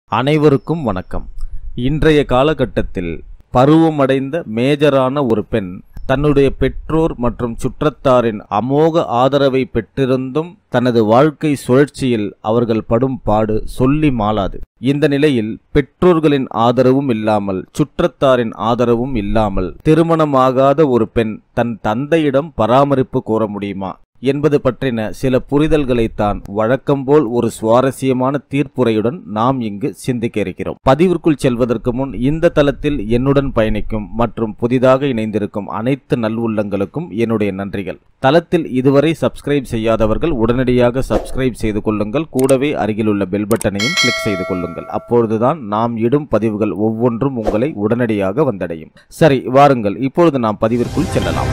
அனைவருக்கும் வணக்கம் இன்றைய காலகட்டத்தில் பருவமடைந்த மேஜரான ஒரு பெண் தன்னுடைய பெற்றோர் மற்றும் சுற்றத்தாரின் அமோக ஆதரவை பெற்றிருந்தும் தனது வாழ்க்கை சுழற்சியில் அவர்கள் படும் பாடு சொல்லி மாளாது இந்த நிலையில் பெற்றோர்களின் ஆதரவும் இல்லாமல் சுற்றத்தாரின் ஆதரவும் இல்லாமல் திருமணமாகாத ஒரு பெண் தன் தந்தையிடம் பராமரிப்பு கோர முடியுமா என்பது பற்றின சில புரிதல்களைத்தான் வழக்கம்போல் ஒரு சுவாரஸ்யமான தீர்ப்புரையுடன் நாம் இங்கு சிந்திக்க இருக்கிறோம் பதிவிற்குள் செல்வதற்கு முன் இந்த தளத்தில் என்னுடன் பயணிக்கும் மற்றும் புதிதாக இணைந்திருக்கும் அனைத்து நல்வுள்ளங்களுக்கும் என்னுடைய நன்றிகள் தளத்தில் இதுவரை சப்ஸ்கிரைப் செய்யாதவர்கள் உடனடியாக சப்ஸ்கிரைப் செய்து கொள்ளுங்கள் கூடவே அருகிலுள்ள பெல் பட்டனையும் கிளிக் செய்து கொள்ளுங்கள் அப்பொழுதுதான் நாம் இடும் பதிவுகள் ஒவ்வொன்றும் உங்களை உடனடியாக வந்தடையும் சரி வாருங்கள் இப்பொழுது நாம் பதிவிற்குள் செல்லலாம்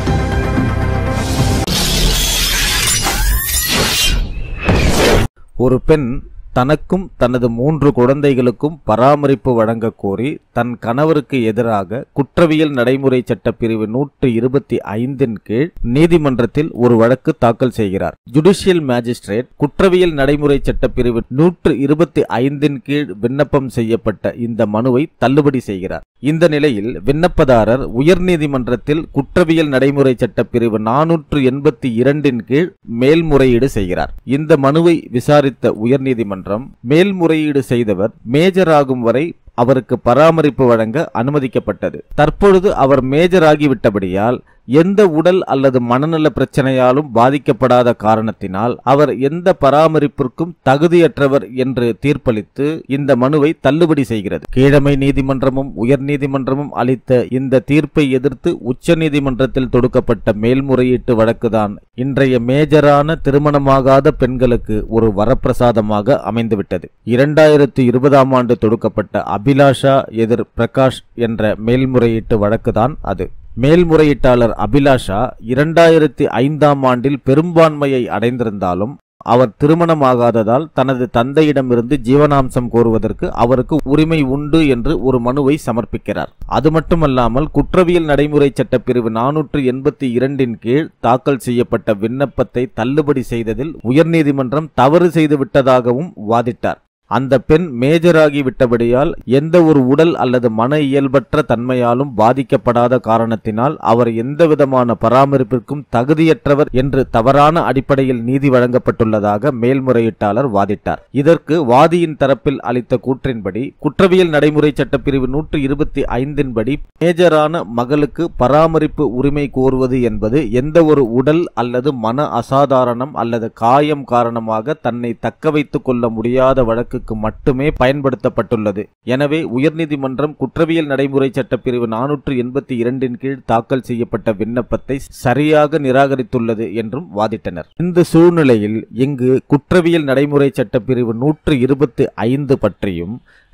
ஒரு பெண் தனக்கும் தனது மூன்று குழந்தைகளுக்கும் பராமரிப்பு வழங்க கோரி தன் கணவருக்கு எதிராக குற்றவியல் நடைமுறை சட்ட பிரிவு நூற்று இருபத்தி ஐந்தின் கீழ் நீதிமன்றத்தில் ஒரு வழக்கு தாக்கல் செய்கிறார் ஜுடிஷியல் மேஜிஸ்ட்ரேட் குற்றவியல் நடைமுறை சட்ட பிரிவு நூற்று இருபத்தி ஐந்தின் கீழ் விண்ணப்பம் செய்யப்பட்ட இந்த மனுவை தள்ளுபடி செய்கிறார் இந்த நிலையில் விண்ணப்பதாரர் உயர்நீதிமன்றத்தில் குற்றவியல் நடைமுறை சட்ட பிரிவு நானூற்று எண்பத்தி இரண்டின் கீழ் மேல்முறையீடு செய்கிறார் இந்த மனுவை விசாரித்த உயர்நீதிமன்றம் மேல்முறையீடு செய்தவர் மேஜர் ஆகும் வரை அவருக்கு பராமரிப்பு வழங்க அனுமதிக்கப்பட்டது தற்பொழுது அவர் மேஜர் ஆகிவிட்டபடியால் எந்த உடல் அல்லது மனநல பிரச்சனையாலும் பாதிக்கப்படாத காரணத்தினால் அவர் எந்த பராமரிப்பிற்கும் தகுதியற்றவர் என்று தீர்ப்பளித்து இந்த மனுவை தள்ளுபடி செய்கிறது கீழமை நீதிமன்றமும் உயர்நீதிமன்றமும் அளித்த இந்த தீர்ப்பை எதிர்த்து உச்சநீதிமன்றத்தில் தொடுக்கப்பட்ட மேல்முறையீட்டு வழக்குதான் இன்றைய மேஜரான திருமணமாகாத பெண்களுக்கு ஒரு வரப்பிரசாதமாக அமைந்துவிட்டது இரண்டாயிரத்து இருபதாம் ஆண்டு தொடுக்கப்பட்ட அபிலாஷா எதிர் பிரகாஷ் என்ற மேல்முறையீட்டு வழக்குதான் அது மேல்முறையீட்டாளர் அபிலாஷா இரண்டாயிரத்தி ஐந்தாம் ஆண்டில் பெரும்பான்மையை அடைந்திருந்தாலும் அவர் திருமணமாகாததால் தனது தந்தையிடமிருந்து ஜீவனாம்சம் கோருவதற்கு அவருக்கு உரிமை உண்டு என்று ஒரு மனுவை சமர்ப்பிக்கிறார் அது மட்டுமல்லாமல் குற்றவியல் நடைமுறை சட்ட பிரிவு நானூற்று எண்பத்தி இரண்டின் கீழ் தாக்கல் செய்யப்பட்ட விண்ணப்பத்தை தள்ளுபடி செய்ததில் உயர்நீதிமன்றம் தவறு செய்து விட்டதாகவும் வாதிட்டார் அந்த பெண் மேஜராகி விட்டபடியால் எந்த ஒரு உடல் அல்லது மன இயல்பற்ற தன்மையாலும் பாதிக்கப்படாத காரணத்தினால் அவர் எந்தவிதமான பராமரிப்பிற்கும் தகுதியற்றவர் என்று தவறான அடிப்படையில் நீதி வழங்கப்பட்டுள்ளதாக மேல்முறையீட்டாளர் வாதிட்டார் இதற்கு வாதியின் தரப்பில் அளித்த கூற்றின்படி குற்றவியல் நடைமுறை சட்டப்பிரிவு நூற்று இருபத்தி ஐந்தின் படி மேஜரான மகளுக்கு பராமரிப்பு உரிமை கோருவது என்பது எந்த ஒரு உடல் அல்லது மன அசாதாரணம் அல்லது காயம் காரணமாக தன்னை தக்க வைத்துக் கொள்ள முடியாத வழக்கு வழக்குக்கு மட்டுமே பயன்படுத்தப்பட்டுள்ளது எனவே உயர்நீதிமன்றம் குற்றவியல் நடைமுறை சட்டப்பிரிவு நானூற்று எண்பத்தி இரண்டின் கீழ் தாக்கல் செய்யப்பட்ட விண்ணப்பத்தை சரியாக நிராகரித்துள்ளது என்றும் வாதிட்டனர் இந்த சூழ்நிலையில் இங்கு குற்றவியல் நடைமுறை சட்டப்பிரிவு நூற்று இருபத்தி ஐந்து பற்றியும்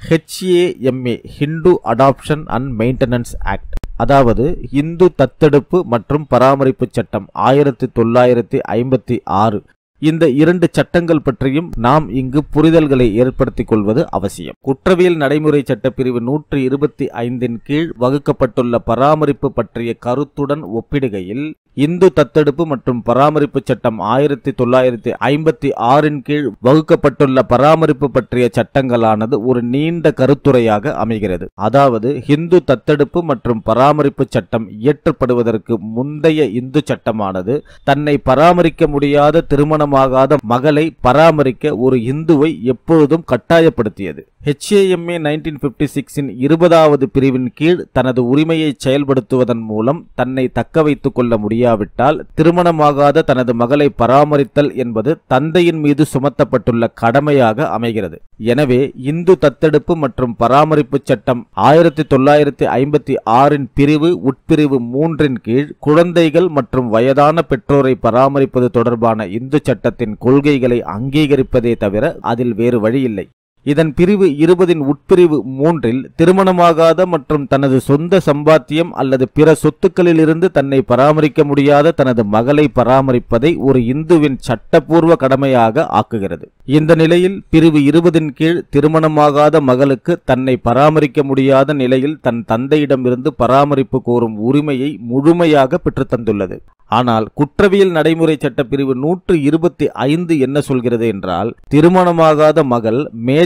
HAMA Hindu Adoption and Maintenance Act அதாவது இந்து தத்தெடுப்பு மற்றும் பராமரிப்பு சட்டம் ஆயிரத்தி தொள்ளாயிரத்தி ஐம்பத்தி ஆறு இந்த இரண்டு சட்டங்கள் பற்றியும் நாம் இங்கு புரிதல்களை ஏற்படுத்திக் கொள்வது அவசியம் குற்றவியல் நடைமுறை சட்டப்பிரிவு நூற்றி இருபத்தி ஐந்தின் கீழ் வகுக்கப்பட்டுள்ள பராமரிப்பு பற்றிய கருத்துடன் ஒப்பிடுகையில் இந்து தத்தெடுப்பு மற்றும் பராமரிப்பு சட்டம் ஆயிரத்தி தொள்ளாயிரத்தி ஐம்பத்தி ஆறின் கீழ் வகுக்கப்பட்டுள்ள பராமரிப்பு பற்றிய சட்டங்களானது ஒரு நீண்ட கருத்துரையாக அமைகிறது அதாவது இந்து தத்தெடுப்பு மற்றும் பராமரிப்பு சட்டம் இயற்றப்படுவதற்கு முந்தைய இந்து சட்டமானது தன்னை பராமரிக்க முடியாத திருமணமாகாத மகளை பராமரிக்க ஒரு இந்துவை எப்பொழுதும் கட்டாயப்படுத்தியது ஹெச்ஏஎம்ஏ நைன்டீன் பிப்டி சிக்ஸின் இருபதாவது பிரிவின் கீழ் தனது உரிமையை செயல்படுத்துவதன் மூலம் தன்னை தக்க வைத்துக் கொள்ள முடியாவிட்டால் திருமணமாகாத தனது மகளை பராமரித்தல் என்பது தந்தையின் மீது சுமத்தப்பட்டுள்ள கடமையாக அமைகிறது எனவே இந்து தத்தெடுப்பு மற்றும் பராமரிப்பு சட்டம் ஆயிரத்தி தொள்ளாயிரத்தி ஐம்பத்தி ஆறின் பிரிவு உட்பிரிவு மூன்றின் கீழ் குழந்தைகள் மற்றும் வயதான பெற்றோரை பராமரிப்பது தொடர்பான இந்து சட்டத்தின் கொள்கைகளை அங்கீகரிப்பதே தவிர அதில் வேறு வழியில்லை இதன் பிரிவு இருபதின் உட்பிரிவு மூன்றில் திருமணமாகாத மற்றும் தனது சொந்த சம்பாத்தியம் அல்லது பிற சொத்துக்களிலிருந்து தன்னை பராமரிக்க முடியாத தனது மகளை பராமரிப்பதை ஒரு இந்துவின் சட்டப்பூர்வ கடமையாக ஆக்குகிறது இந்த நிலையில் பிரிவு இருபதின் கீழ் திருமணமாகாத மகளுக்கு தன்னை பராமரிக்க முடியாத நிலையில் தன் தந்தையிடமிருந்து பராமரிப்பு கோரும் உரிமையை முழுமையாக பெற்றுத்தந்துள்ளது ஆனால் குற்றவியல் நடைமுறை சட்ட பிரிவு நூற்று இருபத்தி ஐந்து என்ன சொல்கிறது என்றால் திருமணமாகாத மகள் மேஜர்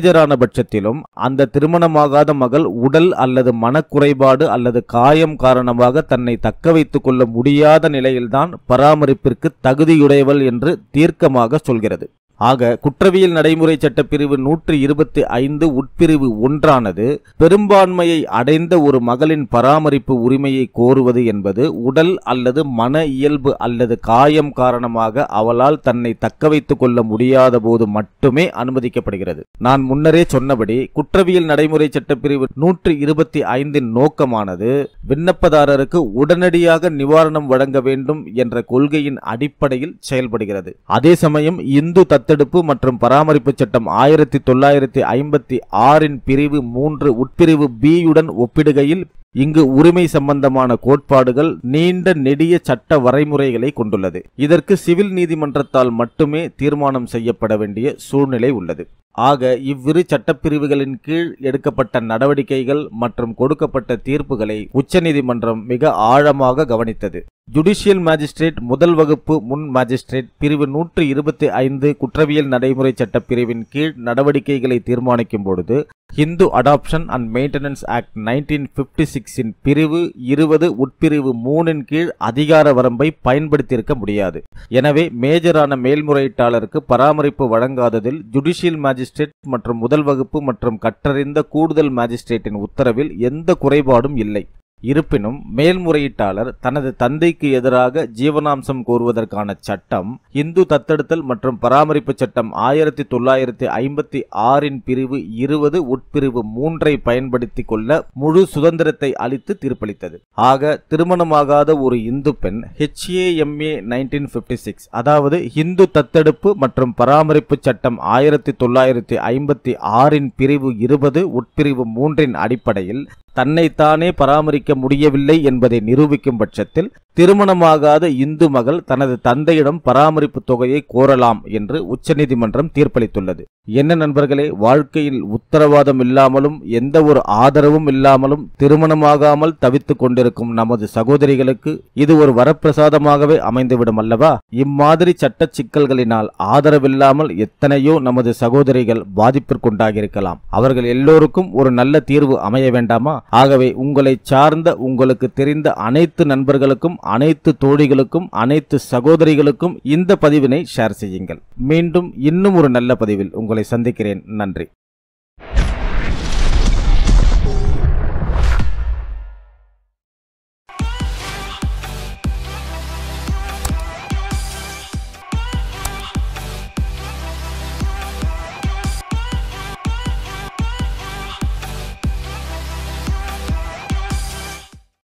மேஜரான பட்சத்திலும் அந்த திருமணமாகாத மகள் உடல் அல்லது மனக்குறைபாடு அல்லது காயம் காரணமாக தன்னை தக்க வைத்துக் கொள்ள முடியாத நிலையில்தான் பராமரிப்பிற்கு தகுதியுடையவள் என்று தீர்க்கமாக சொல்கிறது ஆக குற்றவியல் நடைமுறை சட்டப்பிரிவு நூற்றி இருபத்தி ஐந்து உட்பிரிவு ஒன்றானது பெரும்பான்மையை அடைந்த ஒரு மகளின் பராமரிப்பு உரிமையை கோருவது என்பது உடல் அல்லது மன இயல்பு அல்லது காயம் காரணமாக அவளால் தன்னை தக்க வைத்துக் கொள்ள முடியாத போது மட்டுமே அனுமதிக்கப்படுகிறது நான் முன்னரே சொன்னபடி குற்றவியல் நடைமுறை சட்டப்பிரிவு நூற்றி இருபத்தி ஐந்தின் நோக்கமானது விண்ணப்பதாரருக்கு உடனடியாக நிவாரணம் வழங்க வேண்டும் என்ற கொள்கையின் அடிப்படையில் செயல்படுகிறது அதே சமயம் இந்து தத்தெடுப்பு மற்றும் பராமரிப்பு சட்டம் ஆயிரத்தி தொள்ளாயிரத்தி ஐம்பத்தி ஆறின் பிரிவு மூன்று உட்பிரிவு பியுடன் ஒப்பிடுகையில் இங்கு உரிமை சம்பந்தமான கோட்பாடுகள் நீண்ட நெடிய சட்ட வரைமுறைகளை கொண்டுள்ளது இதற்கு சிவில் நீதிமன்றத்தால் மட்டுமே தீர்மானம் செய்யப்பட வேண்டிய சூழ்நிலை உள்ளது ஆக இவ்விரு சட்டப்பிரிவுகளின் கீழ் எடுக்கப்பட்ட நடவடிக்கைகள் மற்றும் கொடுக்கப்பட்ட தீர்ப்புகளை உச்சநீதிமன்றம் மிக ஆழமாக கவனித்தது ஜுடிஷியல் மேஜிஸ்ட்ரேட் முதல் வகுப்பு முன் மேஜிஸ்ட்ரேட் பிரிவு நூற்று இருபத்தி ஐந்து குற்றவியல் நடைமுறை சட்ட பிரிவின் கீழ் நடவடிக்கைகளை தீர்மானிக்கும் பொழுது Hindu Adoption and Maintenance Act nineteen fifty சிக்ஸின் பிரிவு இருபது உட்பிரிவு மூணின் கீழ் அதிகார வரம்பை பயன்படுத்தியிருக்க முடியாது எனவே மேஜரான மேல்முறையீட்டாளருக்கு பராமரிப்பு வழங்காததில் ஜுடிஷியல் மேஜிஸ்ட்ரேட் மற்றும் முதல் வகுப்பு மற்றும் கற்றறிந்த கூடுதல் மேஜிஸ்ட்ரேட்டின் உத்தரவில் எந்த குறைபாடும் இல்லை இருப்பினும் மேல்முறையீட்டாளர் தனது தந்தைக்கு எதிராக ஜீவனாம்சம் கோருவதற்கான சட்டம் இந்து தத்தெடுத்தல் மற்றும் பராமரிப்பு சட்டம் ஆயிரத்தி தொள்ளாயிரத்தி ஐம்பத்தி ஆறின் பிரிவு இருபது உட்பிரிவு மூன்றை பயன்படுத்தி கொள்ள முழு சுதந்திரத்தை அளித்து தீர்ப்பளித்தது ஆக திருமணமாகாத ஒரு இந்து பெண் ஹெச்ஏஎம்ஏ நைன்டீன் பிப்டி சிக்ஸ் அதாவது இந்து தத்தெடுப்பு மற்றும் பராமரிப்பு சட்டம் ஆயிரத்தி தொள்ளாயிரத்தி ஐம்பத்தி ஆறின் பிரிவு இருபது உட்பிரிவு மூன்றின் அடிப்படையில் தன்னைத்தானே பராமரிக்க முடியவில்லை என்பதை நிரூபிக்கும் பட்சத்தில் திருமணமாகாத இந்து மகள் தனது தந்தையிடம் பராமரிப்பு தொகையை கோரலாம் என்று உச்சநீதிமன்றம் தீர்ப்பளித்துள்ளது என்ன நண்பர்களே வாழ்க்கையில் உத்தரவாதம் இல்லாமலும் எந்த ஒரு ஆதரவும் இல்லாமலும் திருமணமாகாமல் தவித்துக் கொண்டிருக்கும் நமது சகோதரிகளுக்கு இது ஒரு வரப்பிரசாதமாகவே அமைந்துவிடும் அல்லவா இம்மாதிரி சட்ட சிக்கல்களினால் ஆதரவில்லாமல் எத்தனையோ நமது சகோதரிகள் பாதிப்பிற்குண்டாகியிருக்கலாம் அவர்கள் எல்லோருக்கும் ஒரு நல்ல தீர்வு அமைய வேண்டாமா ஆகவே உங்களை சார்ந்த உங்களுக்கு தெரிந்த அனைத்து நண்பர்களுக்கும் அனைத்து தோழிகளுக்கும் அனைத்து சகோதரிகளுக்கும் இந்த பதிவினை ஷேர் செய்யுங்கள் மீண்டும் இன்னும் ஒரு நல்ல பதிவில் உங்களை சந்திக்கிறேன் நன்றி